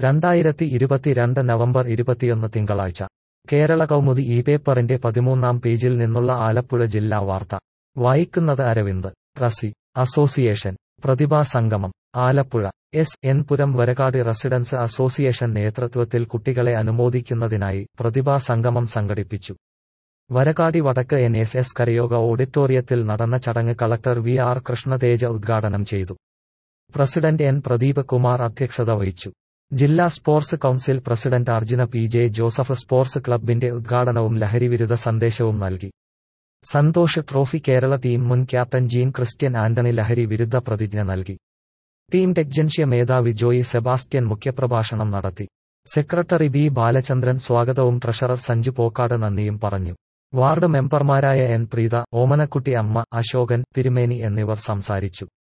രണ്ടായിരത്തി ഇരുപത്തിരണ്ട് നവംബർ ഇരുപത്തിയൊന്ന് തിങ്കളാഴ്ച കേരള കൗമുദി ഈ പേപ്പറിന്റെ പതിമൂന്നാം പേജിൽ നിന്നുള്ള ആലപ്പുഴ ജില്ലാ വാർത്ത വായിക്കുന്നത് അരവിന്ദ് റസി അസോസിയേഷൻ പ്രതിഭാ സംഗമം Alappuzha S N Puram Varakad residents association നേതൃത്വത്തിൽ കുട്ടികളെ അനുമോദിക്കുന്നതിനായി പ്രതിഭാ സംഗമം സംഘടിപ്പിച്ചു വരകാടി വടക്ക് എൻ എസ് എസ് കരയോഗ ഓഡിറ്റോറിയത്തിൽ നടന്ന ചടങ്ങ് കളക്ടർ വി ആർ കൃഷ്ണതേജ ഉദ്ഘാടനം ചെയ്തു പ്രസിഡന്റ് എൻ പ്രദീപ് കുമാർ അധ്യക്ഷത വഹിച്ചു ജില്ലാ sports council president Arjuna P J Joseph sports ക്ലബിന്റെ ഉദ്ഘാടനവും ലഹരിവിരുദ്ധ സന്ദേശവും നൽകി സന്തോഷ് ട്രോഫി കേരള ടീം മുൻ ക്യാപ്റ്റൻ ജീൻ ക്രിസ്ത്യൻ ആന്റണി ലഹരി വിരുദ്ധ പ്രതിജ്ഞ നൽകി ടീം ടെക്ജൻഷ്യ മേധാവി ജോയി സെബാസ്റ്റ്യൻ മുഖ്യപ്രഭാഷണം നടത്തി സെക്രട്ടറി ബി ബാലചന്ദ്രൻ സ്വാഗതവും ട്രഷറർ സഞ്ജു പോക്കാട് നന്ദിയും പറഞ്ഞു വാർഡ് മെമ്പർമാരായ എൻ പ്രീത ഓമനക്കുട്ടി അമ്മ അശോകൻ തിരുമേനി എന്നിവർ സംസാരിച്ചു